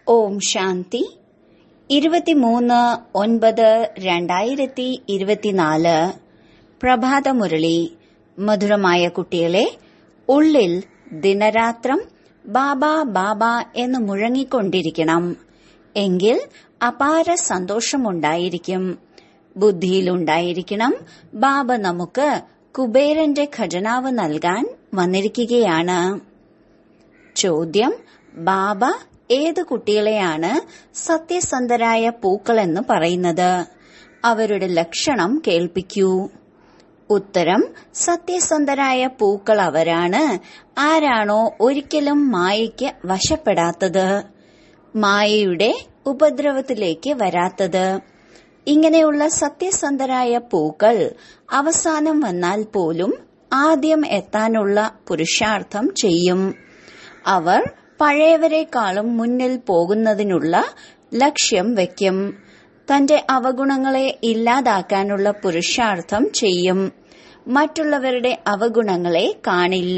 ഓം ശാന്തി ഇരുപത്തിമൂന്ന് ഒൻപത് രണ്ടായിരത്തി ഇരുപത്തിനാല് പ്രഭാതമുരളി മധുരമായ കുട്ടികളെ ഉള്ളിൽ ദിനരാത്രം ബാബ ബാബ എന്ന് മുഴങ്ങിക്കൊണ്ടിരിക്കണം എങ്കിൽ അപാര സന്തോഷമുണ്ടായിരിക്കും ബുദ്ധിയിലുണ്ടായിരിക്കണം ബാബ നമുക്ക് കുബേരന്റെ ഖജനാവ് നൽകാൻ വന്നിരിക്കുകയാണ് ചോദ്യം ബാബ ഏത് കുട്ടികളെയാണ് സത്യസന്ധരായ പൂക്കളെന്ന് പറയുന്നത് അവരുടെ ലക്ഷണം കേൾപ്പിക്കൂ ഉത്തരം സത്യസന്ധരായ പൂക്കൾ അവരാണ് ആരാണോ ഒരിക്കലും മായയ്ക്ക് വശപ്പെടാത്തത് മായയുടെ ഉപദ്രവത്തിലേക്ക് വരാത്തത് ഇങ്ങനെയുള്ള സത്യസന്ധരായ പൂക്കൾ അവസാനം വന്നാൽ പോലും ആദ്യം എത്താനുള്ള പുരുഷാർത്ഥം ചെയ്യും അവർ പഴയവരെക്കാളും മുന്നിൽ പോകുന്നതിനുള്ള ലക്ഷ്യം വയ്ക്കും തന്റെ അവഗുണങ്ങളെ ഇല്ലാതാക്കാനുള്ള പുരുഷാർത്ഥം ചെയ്യും മറ്റുള്ളവരുടെ അവഗുണങ്ങളെ കാണില്ല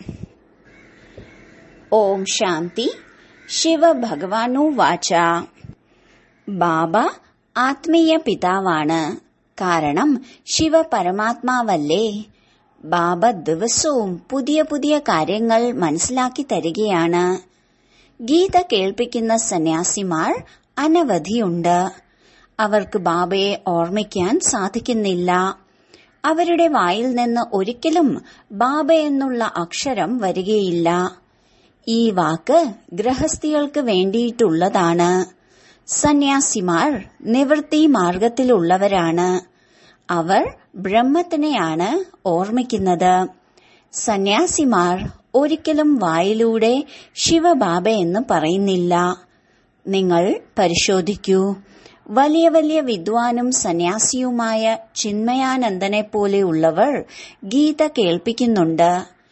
ഓം ശാന്തി ശിവ ഭഗവാനു വാച ബാബ ആത്മീയ പിതാവാണ് കാരണം ശിവ പരമാത്മാവല്ലേ ബാബ ദിവസവും പുതിയ പുതിയ കാര്യങ്ങൾ മനസ്സിലാക്കി തരികയാണ് ഗീത കേൾപ്പിക്കുന്ന സന്യാസിമാർ അനവധിയുണ്ട് അവർക്ക് ബാബയെ ഓർമ്മിക്കാൻ സാധിക്കുന്നില്ല അവരുടെ വായിൽ നിന്ന് ഒരിക്കലും ബാബ എന്നുള്ള അക്ഷരം വരികയില്ല ഈ വാക്ക് ഗൃഹസ്ഥികൾക്ക് വേണ്ടിയിട്ടുള്ളതാണ് സന്യാസിമാർ നിവൃത്തി മാർഗത്തിലുള്ളവരാണ് അവർ ബ്രഹ്മത്തിനെയാണ് ഓർമ്മിക്കുന്നത് സന്യാസിമാർ ഒരിക്കലും വായിലൂടെ ശിവബാബ എന്ന് പറയുന്നില്ല നിങ്ങൾ പരിശോധിക്കൂ വലിയ വലിയ വിദ്വാനും സന്യാസിയുമായ ചിന്മയാനന്ദനെ പോലെയുള്ളവർ ഗീത കേൾപ്പിക്കുന്നുണ്ട്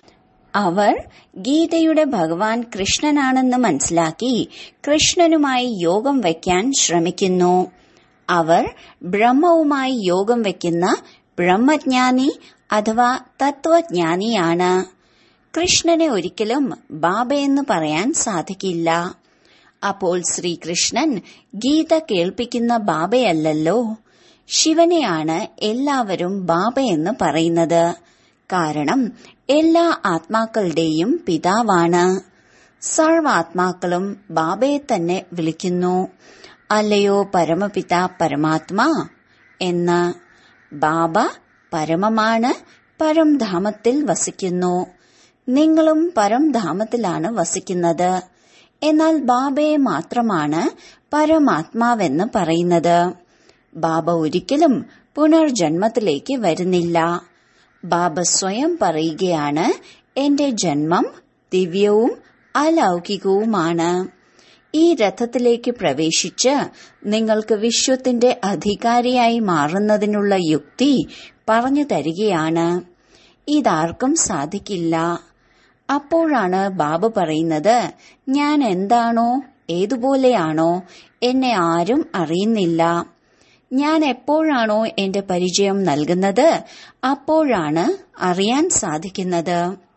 അവർ ഗീതയുടെ ഭഗവാൻ കൃഷ്ണനാണെന്ന് മനസ്സിലാക്കി കൃഷ്ണനുമായി യോഗം വയ്ക്കാൻ ശ്രമിക്കുന്നു അവർ ബ്രഹ്മവുമായി യോഗം വയ്ക്കുന്ന ബ്രഹ്മജ്ഞാനി അഥവാ തത്വജ്ഞാനിയാണ് കൃഷ്ണനെ ഒരിക്കലും ബാബയെന്ന് പറയാൻ സാധിക്കില്ല അപ്പോൾ ശ്രീകൃഷ്ണൻ ഗീത കേൾപ്പിക്കുന്ന ബാബയല്ലല്ലോ ശിവനെയാണ് എല്ലാവരും ബാബയെന്ന് പറയുന്നത് കാരണം എല്ലാ ആത്മാക്കളുടെയും പിതാവാണ് സർവാത്മാക്കളും ബാബയെ തന്നെ വിളിക്കുന്നു അല്ലയോ പരമപിത പരമാത്മാ എന്ന് ബാബ പരമമാണ് പരംധാമത്തിൽ വസിക്കുന്നു നിങ്ങളും പരംധാമത്തിലാണ് വസിക്കുന്നത് എന്നാൽ ബാബയെ മാത്രമാണ് പരമാത്മാവെന്ന് പറയുന്നത് ബാബ ഒരിക്കലും പുനർജന്മത്തിലേക്ക് വരുന്നില്ല ബാബ സ്വയം പറയുകയാണ് എന്റെ ജന്മം ദിവ്യവും അലൗകികവുമാണ് ഈ രഥത്തിലേക്ക് പ്രവേശിച്ച് നിങ്ങൾക്ക് വിശ്വത്തിന്റെ അധികാരിയായി മാറുന്നതിനുള്ള യുക്തി പറഞ്ഞു തരികയാണ് ഇതാർക്കും സാധിക്കില്ല അപ്പോഴാണ് ബാബ പറയുന്നത് ഞാൻ എന്താണോ ഏതുപോലെയാണോ എന്നെ ആരും അറിയുന്നില്ല ഞാൻ എപ്പോഴാണോ എന്റെ പരിചയം നൽകുന്നത് അപ്പോഴാണ് അറിയാൻ സാധിക്കുന്നത്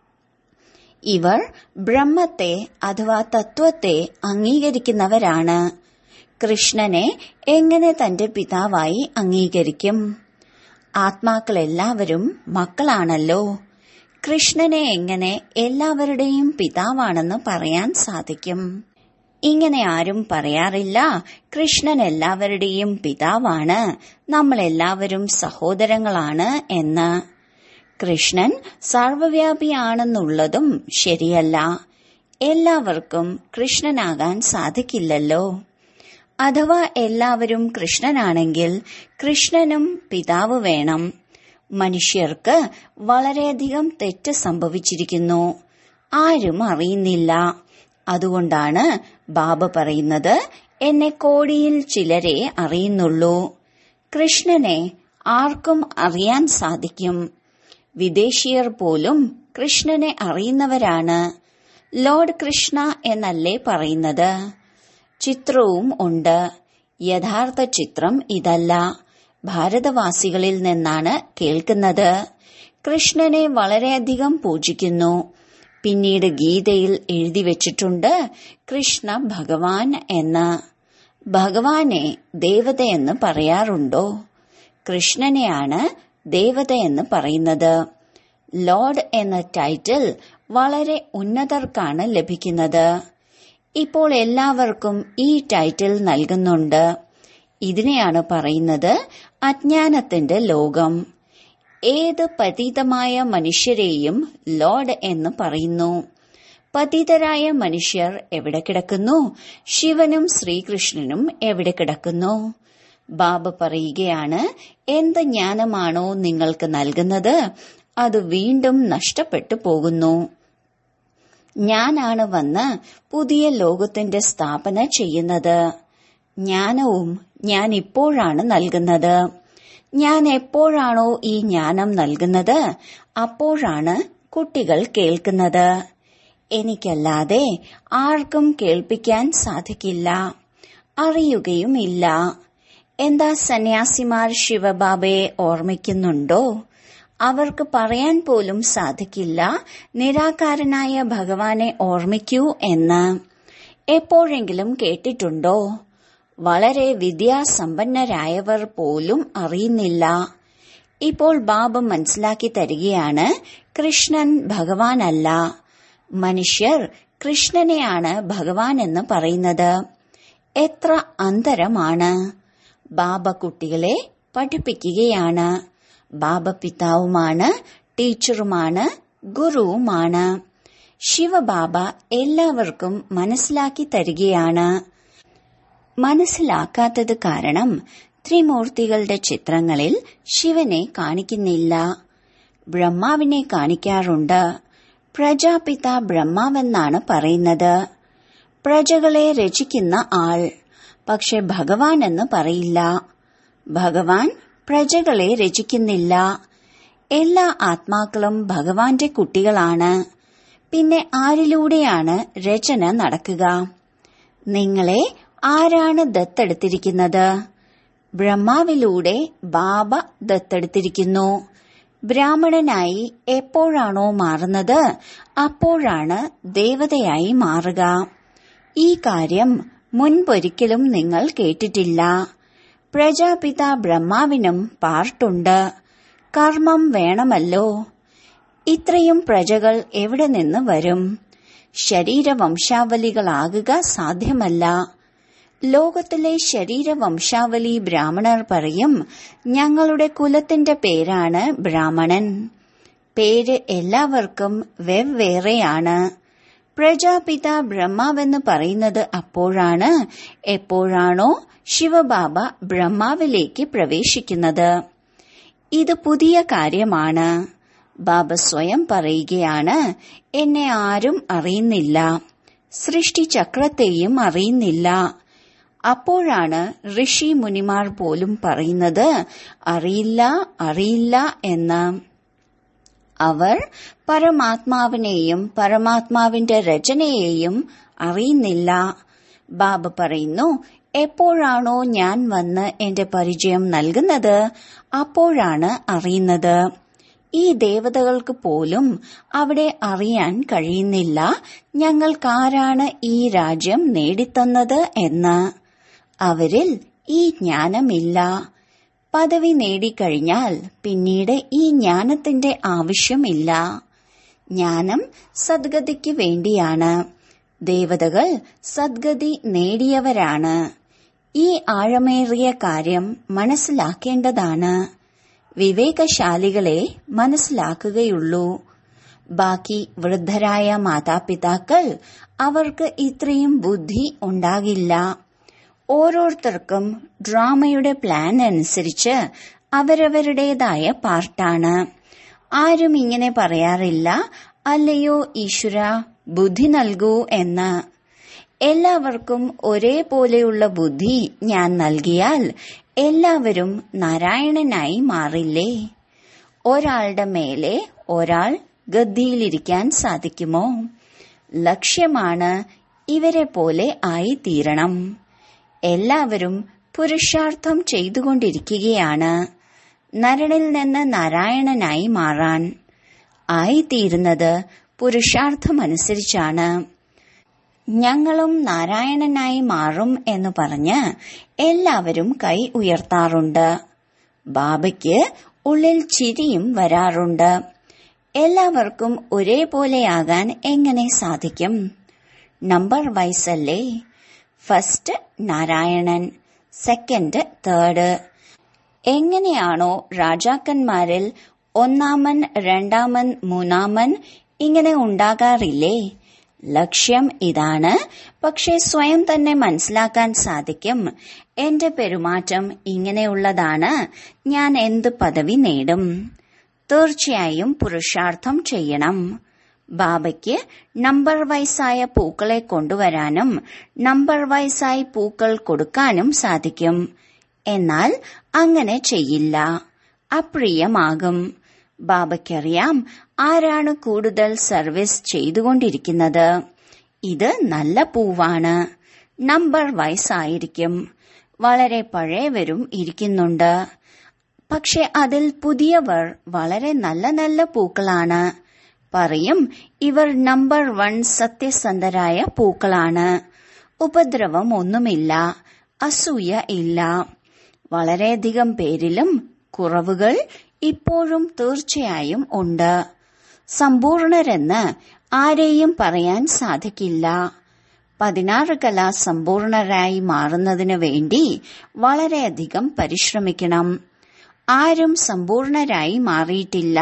ഇവർ ബ്രഹ്മത്തെ അഥവാ തത്വത്തെ അംഗീകരിക്കുന്നവരാണ് കൃഷ്ണനെ എങ്ങനെ തന്റെ പിതാവായി അംഗീകരിക്കും ആത്മാക്കളെല്ലാവരും മക്കളാണല്ലോ കൃഷ്ണനെ എങ്ങനെ എല്ലാവരുടെയും പിതാവാണെന്ന് പറയാൻ സാധിക്കും ഇങ്ങനെ ആരും പറയാറില്ല കൃഷ്ണൻ എല്ലാവരുടെയും പിതാവാണ് നമ്മൾ എല്ലാവരും സഹോദരങ്ങളാണ് എന്ന് കൃഷ്ണൻ സർവവ്യാപിയാണെന്നുള്ളതും ശരിയല്ല എല്ലാവർക്കും കൃഷ്ണനാകാൻ സാധിക്കില്ലല്ലോ അഥവാ എല്ലാവരും കൃഷ്ണനാണെങ്കിൽ കൃഷ്ണനും പിതാവ് വേണം മനുഷ്യർക്ക് വളരെയധികം തെറ്റ് സംഭവിച്ചിരിക്കുന്നു ആരും അറിയുന്നില്ല അതുകൊണ്ടാണ് ബാബ പറയുന്നത് എന്നെ കോടിയിൽ ചിലരെ അറിയുന്നുള്ളൂ കൃഷ്ണനെ ആർക്കും അറിയാൻ സാധിക്കും വിദേശീയർ പോലും കൃഷ്ണനെ അറിയുന്നവരാണ് ലോർഡ് കൃഷ്ണ എന്നല്ലേ പറയുന്നത് ചിത്രവും ഉണ്ട് യഥാർത്ഥ ചിത്രം ഇതല്ല ഭാരതവാസികളിൽ നിന്നാണ് കേൾക്കുന്നത് കൃഷ്ണനെ വളരെയധികം പൂജിക്കുന്നു പിന്നീട് ഗീതയിൽ എഴുതി വച്ചിട്ടുണ്ട് കൃഷ്ണ ഭഗവാൻ എന്ന് ഭഗവാനെ ദേവതയെന്ന് പറയാറുണ്ടോ കൃഷ്ണനെയാണ് ദേവതയെന്ന് പറയുന്നത് ലോർഡ് എന്ന ടൈറ്റിൽ വളരെ ഉന്നതർക്കാണ് ലഭിക്കുന്നത് ഇപ്പോൾ എല്ലാവർക്കും ഈ ടൈറ്റിൽ നൽകുന്നുണ്ട് ഇതിനെയാണ് പറയുന്നത് അജ്ഞാനത്തിന്റെ ലോകം ഏത് പതീതമായ മനുഷ്യരെയും ലോർഡ് എന്ന് പറയുന്നു പതിതരായ മനുഷ്യർ എവിടെ കിടക്കുന്നു ശിവനും ശ്രീകൃഷ്ണനും എവിടെ കിടക്കുന്നു ബാബ പറയുകയാണ് എന്ത് ജ്ഞാനമാണോ നിങ്ങൾക്ക് നൽകുന്നത് അത് വീണ്ടും നഷ്ടപ്പെട്ടു പോകുന്നു ഞാനാണ് വന്ന് പുതിയ ലോകത്തിന്റെ സ്ഥാപന ചെയ്യുന്നത് ജ്ഞാനവും ഞാൻ ഇപ്പോഴാണ് നൽകുന്നത് ഞാൻ എപ്പോഴാണോ ഈ ജ്ഞാനം നൽകുന്നത് അപ്പോഴാണ് കുട്ടികൾ കേൾക്കുന്നത് എനിക്കല്ലാതെ ആർക്കും കേൾപ്പിക്കാൻ സാധിക്കില്ല അറിയുകയുമില്ല എന്താ സന്യാസിമാർ ശിവബാബയെ ഓർമ്മിക്കുന്നുണ്ടോ അവർക്ക് പറയാൻ പോലും സാധിക്കില്ല നിരാകാരനായ ഭഗവാനെ ഓർമ്മിക്കൂ എന്ന് എപ്പോഴെങ്കിലും കേട്ടിട്ടുണ്ടോ വളരെ വിദ്യാസമ്പന്നരായവർ പോലും അറിയുന്നില്ല ഇപ്പോൾ ബാബ മനസ്സിലാക്കി തരികയാണ് കൃഷ്ണൻ ഭഗവാനല്ല മനുഷ്യർ കൃഷ്ണനെയാണ് ഭഗവാൻ എന്ന് പറയുന്നത് എത്ര അന്തരമാണ് ബാബ കുട്ടികളെ പഠിപ്പിക്കുകയാണ് ബാബ പിതാവുമാണ് ടീച്ചറുമാണ് ഗുരുവുമാണ് ശിവബാബ എല്ലാവർക്കും മനസ്സിലാക്കി തരികയാണ് മനസ്സിലാക്കാത്തത് കാരണം ത്രിമൂർത്തികളുടെ ചിത്രങ്ങളിൽ ശിവനെ കാണിക്കുന്നില്ല ബ്രഹ്മാവിനെ കാണിക്കാറുണ്ട് പ്രജാപിത ബ്രഹ്മാവെന്നാണ് പറയുന്നത് പ്രജകളെ രചിക്കുന്ന ആൾ പക്ഷെ ഭഗവാൻ എന്ന് പറയില്ല ഭഗവാൻ പ്രജകളെ രചിക്കുന്നില്ല എല്ലാ ആത്മാക്കളും ഭഗവാന്റെ കുട്ടികളാണ് പിന്നെ ആരിലൂടെയാണ് രചന നടക്കുക നിങ്ങളെ ആരാണ് ദത്തെടുത്തിരിക്കുന്നത് ബ്രഹ്മാവിലൂടെ ബാബ ദത്തെടുത്തിരിക്കുന്നു ബ്രാഹ്മണനായി എപ്പോഴാണോ മാറുന്നത് അപ്പോഴാണ് ദേവതയായി മാറുക ഈ കാര്യം മുൻപൊരിക്കലും നിങ്ങൾ കേട്ടിട്ടില്ല പ്രജാപിത ബ്രഹ്മാവിനും പാർട്ടുണ്ട് കർമ്മം വേണമല്ലോ ഇത്രയും പ്രജകൾ എവിടെ നിന്ന് വരും ശരീരവംശാവലികളാകുക സാധ്യമല്ല ലോകത്തിലെ ശരീരവംശാവലി ബ്രാഹ്മണർ പറയും ഞങ്ങളുടെ കുലത്തിന്റെ പേരാണ് ബ്രാഹ്മണൻ പേര് എല്ലാവർക്കും വെവ്വേറെയാണ് പ്രജാപിത ബ്രഹ്മാവെന്ന് പറയുന്നത് അപ്പോഴാണ് എപ്പോഴാണോ ശിവബാബ ബ്രഹ്മാവിലേക്ക് പ്രവേശിക്കുന്നത് ഇത് പുതിയ കാര്യമാണ് ബാബ സ്വയം പറയുകയാണ് എന്നെ ആരും അറിയുന്നില്ല സൃഷ്ടിചക്രത്തെയും അറിയുന്നില്ല അപ്പോഴാണ് ഋഷി മുനിമാർ പോലും പറയുന്നത് അറിയില്ല അറിയില്ല എന്ന് അവർ പരമാത്മാവിനെയും പരമാത്മാവിന്റെ രചനയെയും അറിയുന്നില്ല ബാബ പറയുന്നു എപ്പോഴാണോ ഞാൻ വന്ന് എന്റെ പരിചയം നൽകുന്നത് അപ്പോഴാണ് അറിയുന്നത് ഈ ദേവതകൾക്ക് പോലും അവിടെ അറിയാൻ കഴിയുന്നില്ല ഞങ്ങൾക്കാരാണ് ഈ രാജ്യം നേടിത്തന്നത് എന്ന് അവരിൽ ഈ ജ്ഞാനമില്ല പദവി നേടിക്കഴിഞ്ഞാൽ പിന്നീട് ഈ ജ്ഞാനത്തിന്റെ ആവശ്യമില്ല ജ്ഞാനം സദ്ഗതിക്ക് വേണ്ടിയാണ് ദേവതകൾ സദ്ഗതി നേടിയവരാണ് ഈ ആഴമേറിയ കാര്യം മനസ്സിലാക്കേണ്ടതാണ് വിവേകശാലികളെ മനസ്സിലാക്കുകയുള്ളൂ ബാക്കി വൃദ്ധരായ മാതാപിതാക്കൾ അവർക്ക് ഇത്രയും ബുദ്ധി ഉണ്ടാകില്ല ഓരോരുത്തർക്കും ഡ്രാമയുടെ പ്ലാൻ അനുസരിച്ച് അവരവരുടേതായ പാർട്ടാണ് ആരും ഇങ്ങനെ പറയാറില്ല അല്ലയോ ഈശ്വര ബുദ്ധി നൽകൂ എന്ന് എല്ലാവർക്കും ഒരേപോലെയുള്ള ബുദ്ധി ഞാൻ നൽകിയാൽ എല്ലാവരും നാരായണനായി മാറില്ലേ ഒരാളുടെ മേലെ ഒരാൾ ഗദ്ദിയിലിരിക്കാൻ സാധിക്കുമോ ലക്ഷ്യമാണ് ഇവരെ പോലെ ആയിത്തീരണം എല്ലാവരും പുരുഷാർത്ഥം ചെയ്തുകൊണ്ടിരിക്കുകയാണ് നരനിൽ നിന്ന് നാരായണനായി മാറാൻ ആയിത്തീരുന്നത് പുരുഷാർത്ഥമനുസരിച്ചാണ് ഞങ്ങളും നാരായണനായി മാറും എന്ന് പറഞ്ഞ് എല്ലാവരും കൈ ഉയർത്താറുണ്ട് ബാബയ്ക്ക് ഉള്ളിൽ ചിരിയും വരാറുണ്ട് എല്ലാവർക്കും ഒരേപോലെയാകാൻ എങ്ങനെ സാധിക്കും നമ്പർ വൈസല്ലേ ഫസ്റ്റ് നാരായണൻ സെക്കൻഡ് തേർഡ് എങ്ങനെയാണോ രാജാക്കന്മാരിൽ ഒന്നാമൻ രണ്ടാമൻ മൂന്നാമൻ ഇങ്ങനെ ഉണ്ടാകാറില്ലേ ലക്ഷ്യം ഇതാണ് പക്ഷെ സ്വയം തന്നെ മനസ്സിലാക്കാൻ സാധിക്കും എന്റെ പെരുമാറ്റം ഇങ്ങനെയുള്ളതാണ് ഞാൻ എന്ത് പദവി നേടും തീർച്ചയായും പുരുഷാർത്ഥം ചെയ്യണം ബാബയ്ക്ക് നമ്പർ വൈസായ പൂക്കളെ കൊണ്ടുവരാനും നമ്പർ വൈസായി പൂക്കൾ കൊടുക്കാനും സാധിക്കും എന്നാൽ അങ്ങനെ ചെയ്യില്ല അപ്രിയമാകും ബാബയ്ക്കറിയാം ആരാണ് കൂടുതൽ സർവീസ് ചെയ്തുകൊണ്ടിരിക്കുന്നത് ഇത് നല്ല പൂവാണ് നമ്പർ വയസ്സായിരിക്കും വളരെ പഴയവരും ഇരിക്കുന്നുണ്ട് പക്ഷെ അതിൽ പുതിയവർ വളരെ നല്ല നല്ല പൂക്കളാണ് പറയും ഇവർ നമ്പർ വൺ സത്യസന്ധരായ പൂക്കളാണ് ഉപദ്രവം ഒന്നുമില്ല അസൂയ ഇല്ല വളരെയധികം പേരിലും കുറവുകൾ ഇപ്പോഴും തീർച്ചയായും ഉണ്ട് സമ്പൂർണരെന്ന് ആരെയും പറയാൻ സാധിക്കില്ല പതിനാറ് കല സമ്പൂർണരായി മാറുന്നതിന് വേണ്ടി വളരെയധികം പരിശ്രമിക്കണം ആരും സമ്പൂർണരായി മാറിയിട്ടില്ല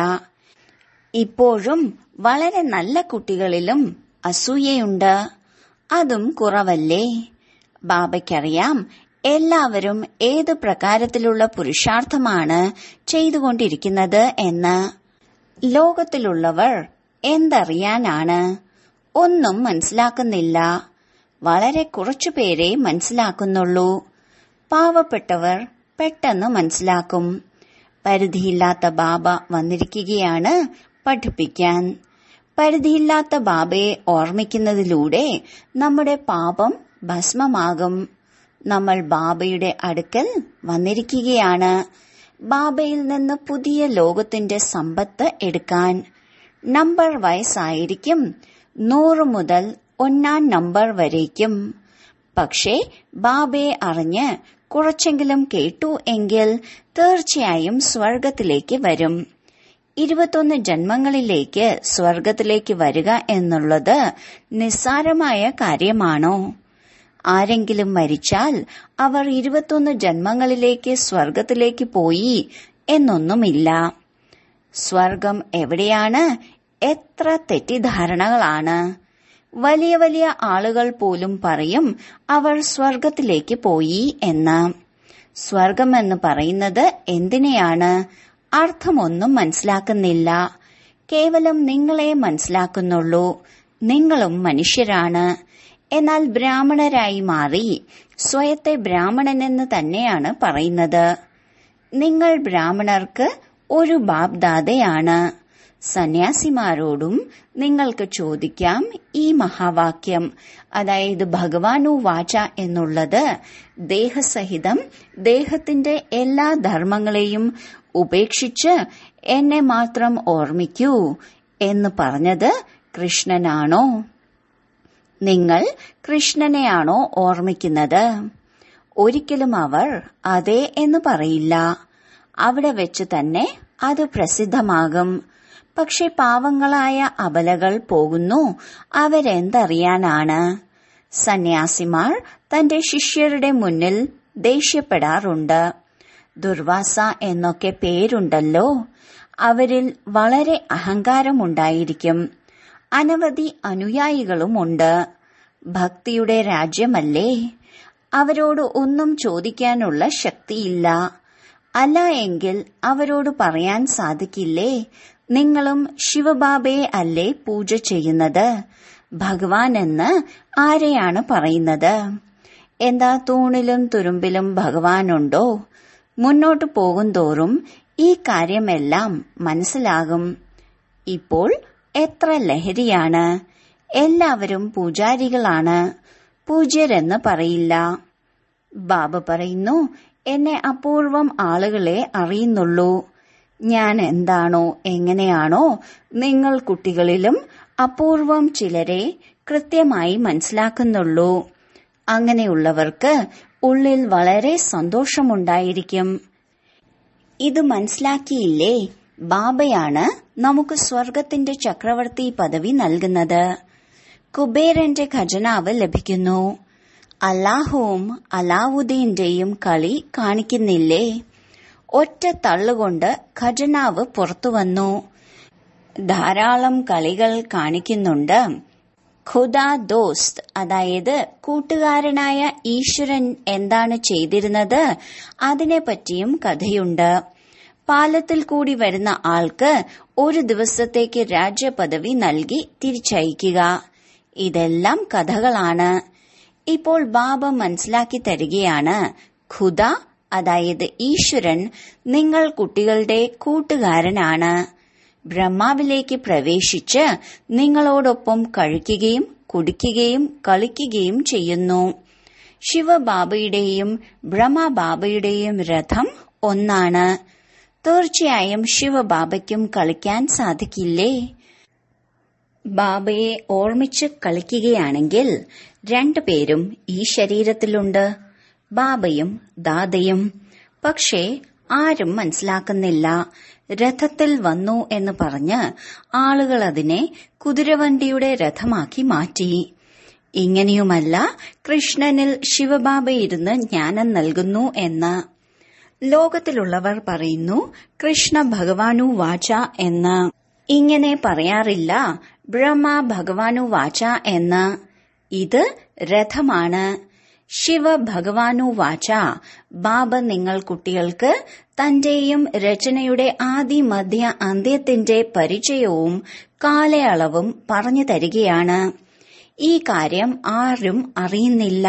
ഇപ്പോഴും വളരെ നല്ല കുട്ടികളിലും അസൂയയുണ്ട് അതും കുറവല്ലേ ബാബയ്ക്കറിയാം എല്ലാവരും ഏത് പ്രകാരത്തിലുള്ള പുരുഷാർത്ഥമാണ് ചെയ്തുകൊണ്ടിരിക്കുന്നത് എന്ന് ലോകത്തിലുള്ളവർ എന്തറിയാനാണ് ഒന്നും മനസ്സിലാക്കുന്നില്ല വളരെ കുറച്ചുപേരെ മനസ്സിലാക്കുന്നുള്ളൂ പാവപ്പെട്ടവർ പെട്ടെന്ന് മനസ്സിലാക്കും പരിധിയില്ലാത്ത ബാബ വന്നിരിക്കുകയാണ് പഠിപ്പിക്കാൻ പരിധിയില്ലാത്ത ബാബയെ ഓർമ്മിക്കുന്നതിലൂടെ നമ്മുടെ പാപം ഭസ്മമാകും നമ്മൾ ബാബയുടെ അടുക്കൽ വന്നിരിക്കുകയാണ് ബാബയിൽ നിന്ന് പുതിയ ലോകത്തിന്റെ സമ്പത്ത് എടുക്കാൻ നമ്പർ വയസ്സായിരിക്കും നൂറ് മുതൽ ഒന്നാം നമ്പർ വരേക്കും പക്ഷേ ബാബയെ അറിഞ്ഞ് കുറച്ചെങ്കിലും കേട്ടു എങ്കിൽ തീർച്ചയായും സ്വർഗത്തിലേക്ക് വരും ഇരുപത്തൊന്ന് ജന്മങ്ങളിലേക്ക് സ്വർഗത്തിലേക്ക് വരിക എന്നുള്ളത് നിസ്സാരമായ കാര്യമാണോ ആരെങ്കിലും മരിച്ചാൽ അവർ ഇരുപത്തൊന്ന് ജന്മങ്ങളിലേക്ക് സ്വർഗത്തിലേക്ക് പോയി എന്നൊന്നുമില്ല സ്വർഗം എവിടെയാണ് എത്ര തെറ്റിദ്ധാരണകളാണ് വലിയ വലിയ ആളുകൾ പോലും പറയും അവർ സ്വർഗത്തിലേക്ക് പോയി എന്ന് സ്വർഗം എന്ന് പറയുന്നത് എന്തിനെയാണ് അർത്ഥമൊന്നും മനസ്സിലാക്കുന്നില്ല കേവലം നിങ്ങളെ മനസ്സിലാക്കുന്നുള്ളൂ നിങ്ങളും മനുഷ്യരാണ് എന്നാൽ ബ്രാഹ്മണരായി മാറി സ്വയത്തെ ബ്രാഹ്മണനെന്ന് തന്നെയാണ് പറയുന്നത് നിങ്ങൾ ബ്രാഹ്മണർക്ക് ഒരു ബാബ്ദാദയാണ് സന്യാസിമാരോടും നിങ്ങൾക്ക് ചോദിക്കാം ഈ മഹാവാക്യം അതായത് ഭഗവാനു വാച എന്നുള്ളത് ദേഹസഹിതം ദേഹത്തിന്റെ എല്ലാ ധർമ്മങ്ങളെയും ഉപേക്ഷിച്ച് എന്നെ മാത്രം ഓർമ്മിക്കൂ എന്ന് പറഞ്ഞത് കൃഷ്ണനാണോ നിങ്ങൾ കൃഷ്ണനെയാണോ ഓർമ്മിക്കുന്നത് ഒരിക്കലും അവർ അതെ എന്ന് പറയില്ല അവിടെ വെച്ച് തന്നെ അത് പ്രസിദ്ധമാകും പക്ഷെ പാവങ്ങളായ അബലകൾ പോകുന്നു അവരെന്തറിയാനാണ് സന്യാസിമാർ തന്റെ ശിഷ്യരുടെ മുന്നിൽ ദേഷ്യപ്പെടാറുണ്ട് ദുർവാസ എന്നൊക്കെ പേരുണ്ടല്ലോ അവരിൽ വളരെ അഹങ്കാരമുണ്ടായിരിക്കും അനവധി അനുയായികളുമുണ്ട് ഭക്തിയുടെ രാജ്യമല്ലേ അവരോട് ഒന്നും ചോദിക്കാനുള്ള ശക്തിയില്ല അല്ല എങ്കിൽ അവരോട് പറയാൻ സാധിക്കില്ലേ നിങ്ങളും ശിവബാബയെ അല്ലേ പൂജ ചെയ്യുന്നത് ഭഗവാൻ എന്ന് ആരെയാണ് പറയുന്നത് എന്താ തൂണിലും തുരുമ്പിലും ഭഗവാനുണ്ടോ മുന്നോട്ടു പോകുന്തോറും ഈ കാര്യമെല്ലാം മനസ്സിലാകും ഇപ്പോൾ എത്ര ലഹരിയാണ് എല്ലാവരും പൂജാരികളാണ് പൂജ്യരെന്ന് പറയില്ല ബാബ പറയുന്നു എന്നെ അപൂർവം ആളുകളെ അറിയുന്നുള്ളൂ ഞാൻ എന്താണോ എങ്ങനെയാണോ നിങ്ങൾ കുട്ടികളിലും അപൂർവം ചിലരെ കൃത്യമായി മനസ്സിലാക്കുന്നുള്ളൂ അങ്ങനെയുള്ളവർക്ക് ഉള്ളിൽ വളരെ സന്തോഷമുണ്ടായിരിക്കും ഇത് മനസ്സിലാക്കിയില്ലേ ബാബയാണ് നമുക്ക് സ്വർഗത്തിന്റെ ചക്രവർത്തി പദവി നൽകുന്നത് കുബേരന്റെ ഖജനാവ് ലഭിക്കുന്നു അല്ലാഹുവും അലാവുദ്ദീന്റെയും കളി കാണിക്കുന്നില്ലേ ഒറ്റ തള്ളുകൊണ്ട് ഖജനാവ് പുറത്തുവന്നു ധാരാളം കളികൾ കാണിക്കുന്നുണ്ട് ഖുദ ദോസ്ത് അതായത് കൂട്ടുകാരനായ ഈശ്വരൻ എന്താണ് ചെയ്തിരുന്നത് അതിനെപ്പറ്റിയും കഥയുണ്ട് പാലത്തിൽ കൂടി വരുന്ന ആൾക്ക് ഒരു ദിവസത്തേക്ക് രാജ്യപദവി നൽകി തിരിച്ചയക്കുക ഇതെല്ലാം കഥകളാണ് ഇപ്പോൾ ബാബ മനസ്സിലാക്കി തരികയാണ് ഖുദ അതായത് ഈശ്വരൻ നിങ്ങൾ കുട്ടികളുടെ കൂട്ടുകാരനാണ് ബ്രഹ്മാവിലേക്ക് പ്രവേശിച്ച് നിങ്ങളോടൊപ്പം കഴിക്കുകയും കുടിക്കുകയും കളിക്കുകയും ചെയ്യുന്നു ശിവബാബയുടെയും ബ്രഹ്മബാബയുടെയും രഥം ഒന്നാണ് തീർച്ചയായും ശിവബാബയ്ക്കും കളിക്കാൻ സാധിക്കില്ലേ ബാബയെ ഓർമ്മിച്ച് കളിക്കുകയാണെങ്കിൽ രണ്ടുപേരും ഈ ശരീരത്തിലുണ്ട് ബാബയും ദാദയും പക്ഷേ ആരും മനസ്സിലാക്കുന്നില്ല രഥത്തിൽ വന്നു എന്ന് പറഞ്ഞ് ആളുകൾ അതിനെ കുതിരവണ്ടിയുടെ രഥമാക്കി മാറ്റി ഇങ്ങനെയുമല്ല കൃഷ്ണനിൽ ശിവബാബ ഇരുന്ന് ജ്ഞാനം നൽകുന്നു എന്ന് ലോകത്തിലുള്ളവർ പറയുന്നു കൃഷ്ണ ഭഗവാനു വാച എന്ന് ഇങ്ങനെ പറയാറില്ല ബ്രഹ്മ ഭഗവാനു വാച എന്ന് ഇത് രഥമാണ് ശിവ ഭഗവാനു വാച ബാബ നിങ്ങൾ കുട്ടികൾക്ക് തന്റെയും രചനയുടെ ആദി മധ്യ അന്ത്യത്തിന്റെ പരിചയവും കാലയളവും പറഞ്ഞു തരികയാണ് ഈ കാര്യം ആരും അറിയുന്നില്ല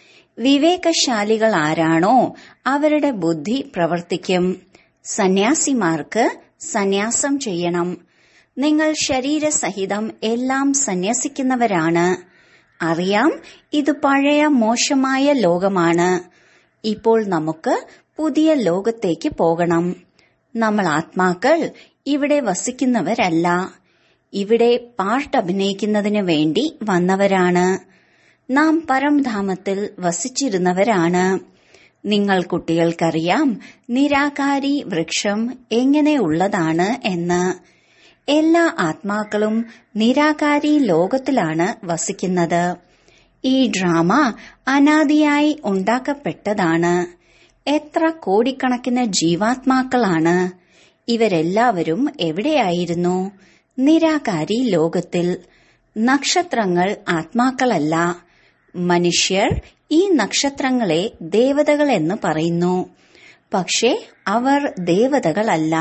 വിവേകശാലികൾ ആരാണോ അവരുടെ ബുദ്ധി പ്രവർത്തിക്കും സന്യാസിമാർക്ക് സന്യാസം ചെയ്യണം നിങ്ങൾ ശരീരസഹിതം എല്ലാം സന്യസിക്കുന്നവരാണ് അറിയാം ഇത് പഴയ മോശമായ ലോകമാണ് ഇപ്പോൾ നമുക്ക് പുതിയ ലോകത്തേക്ക് പോകണം നമ്മൾ ആത്മാക്കൾ ഇവിടെ വസിക്കുന്നവരല്ല ഇവിടെ പാർട്ട് അഭിനയിക്കുന്നതിന് വേണ്ടി വന്നവരാണ് നാം പരംധാമത്തിൽ വസിച്ചിരുന്നവരാണ് നിങ്ങൾ കുട്ടികൾക്കറിയാം നിരാകാരി വൃക്ഷം എങ്ങനെയുള്ളതാണ് എന്ന് എല്ലാ ആത്മാക്കളും നിരാകാരി ലോകത്തിലാണ് വസിക്കുന്നത് ഈ ഡ്രാമ അനാദിയായി ഉണ്ടാക്കപ്പെട്ടതാണ് എത്ര കോടിക്കണക്കിന് ജീവാത്മാക്കളാണ് ഇവരെല്ലാവരും എവിടെയായിരുന്നു നിരാകാരി ലോകത്തിൽ നക്ഷത്രങ്ങൾ ആത്മാക്കളല്ല മനുഷ്യർ ഈ നക്ഷത്രങ്ങളെ ദേവതകൾ എന്ന് പറയുന്നു പക്ഷേ അവർ ദേവതകളല്ല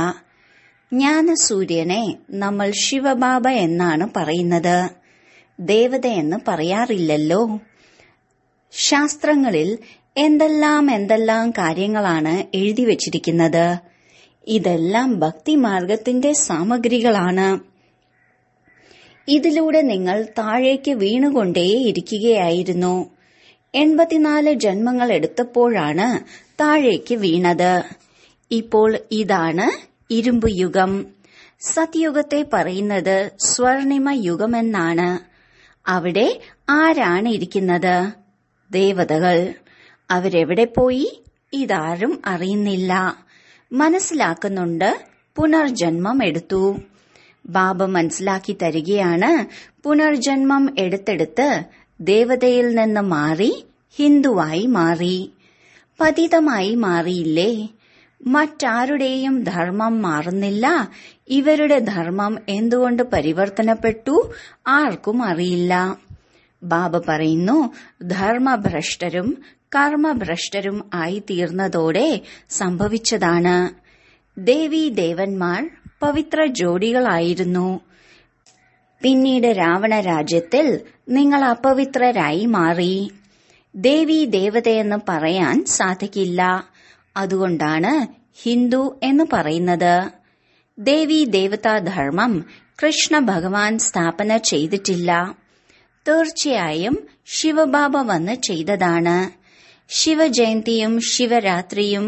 ജ്ഞാനസൂര്യനെ നമ്മൾ ശിവബാബ എന്നാണ് പറയുന്നത് ദേവതയെന്ന് പറയാറില്ലല്ലോ ശാസ്ത്രങ്ങളിൽ എന്തെല്ലാം എന്തെല്ലാം കാര്യങ്ങളാണ് എഴുതി വച്ചിരിക്കുന്നത് ഇതെല്ലാം ഭക്തിമാർഗത്തിന്റെ സാമഗ്രികളാണ് ഇതിലൂടെ നിങ്ങൾ താഴേക്ക് വീണുകൊണ്ടേയിരിക്കുകയായിരുന്നു എൺപത്തിനാല് ജന്മങ്ങൾ എടുത്തപ്പോഴാണ് താഴേക്ക് വീണത് ഇപ്പോൾ ഇതാണ് ഇരുമ്പ് യുഗം സത്യുഗത്തെ പറയുന്നത് സ്വർണിമ യുഗമെന്നാണ് അവിടെ ആരാണ് ഇരിക്കുന്നത് ദേവതകൾ അവരെവിടെ പോയി ഇതാരും അറിയുന്നില്ല മനസ്സിലാക്കുന്നുണ്ട് പുനർജന്മം എടുത്തു ബാബ മനസ്സിലാക്കി തരികയാണ് പുനർജന്മം എടുത്തെടുത്ത് ദേവതയിൽ നിന്ന് മാറി ഹിന്ദുവായി മാറി പതിതമായി മാറിയില്ലേ മറ്റാരുടെയും ധർമ്മം മാറുന്നില്ല ഇവരുടെ ധർമ്മം എന്തുകൊണ്ട് പരിവർത്തനപ്പെട്ടു ആർക്കും അറിയില്ല ബാബ പറയുന്നു ധർമ്മഭ്രഷ്ടരും കർമ്മഭ്രഷ്ടരും ആയി തീർന്നതോടെ സംഭവിച്ചതാണ് ദേവീ ദേവന്മാർ പവിത്ര ജോഡികളായിരുന്നു പിന്നീട് രാവണ രാജ്യത്തിൽ നിങ്ങൾ അപവിത്രരായി മാറി ദേവി ദേവതയെന്ന് പറയാൻ സാധിക്കില്ല അതുകൊണ്ടാണ് ഹിന്ദു എന്ന് പറയുന്നത് ദേവി ദേവതാ ധർമ്മം കൃഷ്ണ ഭഗവാൻ സ്ഥാപന ചെയ്തിട്ടില്ല തീർച്ചയായും ശിവബാബ വന്ന് ചെയ്തതാണ് ശിവജയന്തിയും ശിവരാത്രിയും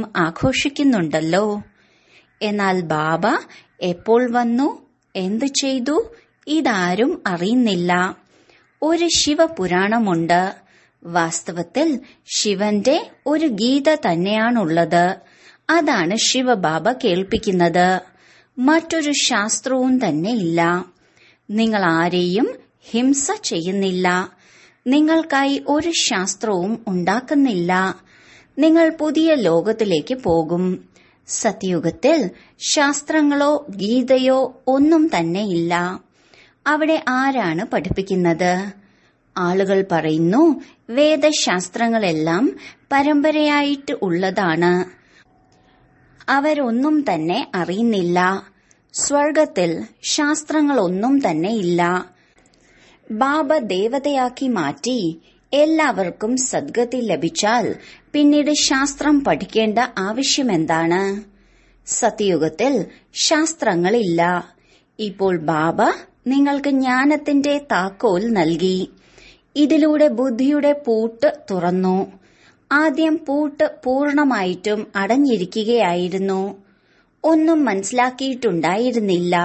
ആഘോഷിക്കുന്നുണ്ടല്ലോ എന്നാൽ ബാബ എപ്പോൾ വന്നു എന്തു ചെയ്തു ഇതാരും അറിയുന്നില്ല ഒരു ശിവപുരാണമുണ്ട് വാസ്തവത്തിൽ ശിവന്റെ ഒരു ഗീത തന്നെയാണുള്ളത് അതാണ് ശിവബാബ കേൾപ്പിക്കുന്നത് മറ്റൊരു ശാസ്ത്രവും തന്നെ ഇല്ല നിങ്ങൾ ആരെയും ഹിംസ ചെയ്യുന്നില്ല നിങ്ങൾക്കായി ഒരു ശാസ്ത്രവും ഉണ്ടാക്കുന്നില്ല നിങ്ങൾ പുതിയ ലോകത്തിലേക്ക് പോകും സത്യയുഗത്തിൽ ശാസ്ത്രങ്ങളോ ഗീതയോ ഒന്നും തന്നെ ഇല്ല അവിടെ ആരാണ് പഠിപ്പിക്കുന്നത് ആളുകൾ പറയുന്നു വേദശാസ്ത്രങ്ങളെല്ലാം പരമ്പരയായിട്ട് ഉള്ളതാണ് അവരൊന്നും തന്നെ അറിയുന്നില്ല സ്വർഗത്തിൽ ശാസ്ത്രങ്ങളൊന്നും തന്നെ ഇല്ല ബാബ ദേവതയാക്കി മാറ്റി എല്ലാവർക്കും സദ്ഗതി ലഭിച്ചാൽ പിന്നീട് ശാസ്ത്രം പഠിക്കേണ്ട ആവശ്യമെന്താണ് സത്യയുഗത്തിൽ ശാസ്ത്രങ്ങളില്ല ഇപ്പോൾ ബാബ നിങ്ങൾക്ക് ജ്ഞാനത്തിന്റെ താക്കോൽ നൽകി ഇതിലൂടെ ബുദ്ധിയുടെ പൂട്ട് തുറന്നു ആദ്യം പൂട്ട് പൂർണമായിട്ടും അടഞ്ഞിരിക്കുകയായിരുന്നു ഒന്നും മനസ്സിലാക്കിയിട്ടുണ്ടായിരുന്നില്ല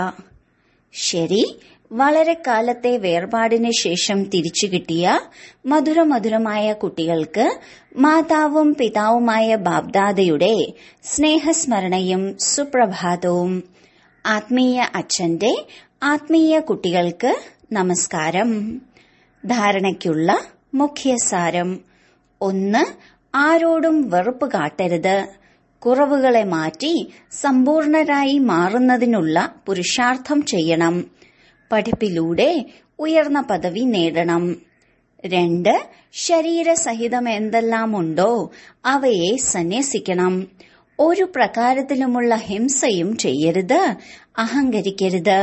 ശരി വളരെ കാലത്തെ വേർപാടിന് ശേഷം തിരിച്ചു കിട്ടിയ മധുരമധുരമായ കുട്ടികൾക്ക് മാതാവും പിതാവുമായ ബാബ്ദാദയുടെ സ്നേഹസ്മരണയും സുപ്രഭാതവും ആത്മീയ അച്ഛന്റെ ആത്മീയ കുട്ടികൾക്ക് നമസ്കാരം ധാരണയ്ക്കുള്ള മുഖ്യസാരം ഒന്ന് ആരോടും വെറുപ്പ് കാട്ടരുത് കുറവുകളെ മാറ്റി സമ്പൂർണരായി മാറുന്നതിനുള്ള പുരുഷാർത്ഥം ചെയ്യണം പഠിപ്പിലൂടെ ഉയർന്ന പദവി നേടണം രണ്ട് ശരീരസഹിതം എന്തെല്ലാമുണ്ടോ അവയെ സന്യസിക്കണം ഒരു പ്രകാരത്തിലുമുള്ള ഹിംസയും ചെയ്യരുത് അഹങ്കരിക്കരുത്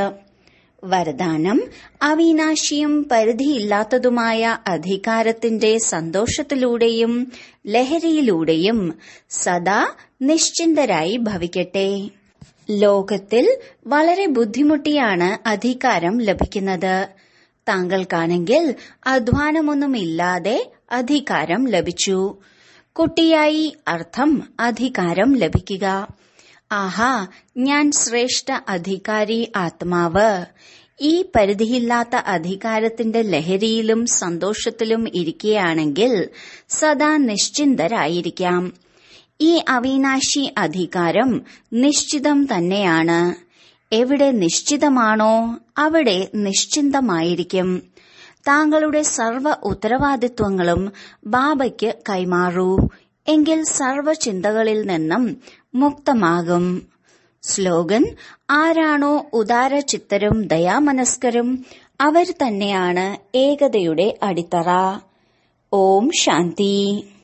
വരദാനം അവിനാശിയും പരിധിയില്ലാത്തതുമായ അധികാരത്തിന്റെ സന്തോഷത്തിലൂടെയും ലഹരിയിലൂടെയും സദാ നിശ്ചിന്തരായി ഭവിക്കട്ടെ ലോകത്തിൽ വളരെ ബുദ്ധിമുട്ടിയാണ് അധികാരം ലഭിക്കുന്നത് താങ്കൾക്കാണെങ്കിൽ അധ്വാനമൊന്നുമില്ലാതെ അധികാരം ലഭിച്ചു കുട്ടിയായി അർത്ഥം അധികാരം ലഭിക്കുക ആഹാ ഞാൻ ശ്രേഷ്ഠ അധികാരി ആത്മാവ് ഈ പരിധിയില്ലാത്ത അധികാരത്തിന്റെ ലഹരിയിലും സന്തോഷത്തിലും ഇരിക്കുകയാണെങ്കിൽ സദാ നിശ്ചിന്തരായിരിക്കാം ഈ അവിനാശി അധികാരം നിശ്ചിതം തന്നെയാണ് എവിടെ നിശ്ചിതമാണോ അവിടെ നിശ്ചിന്തമായിരിക്കും താങ്കളുടെ സർവ ഉത്തരവാദിത്വങ്ങളും ബാബയ്ക്ക് കൈമാറൂ എങ്കിൽ സർവ ചിന്തകളിൽ നിന്നും മുക്തമാകും സ്ലോഗൻ ആരാണോ ഉദാരചിത്തരും ദയാമനസ്കരും അവർ തന്നെയാണ് ഏകതയുടെ അടിത്തറ ഓം ശാന്തി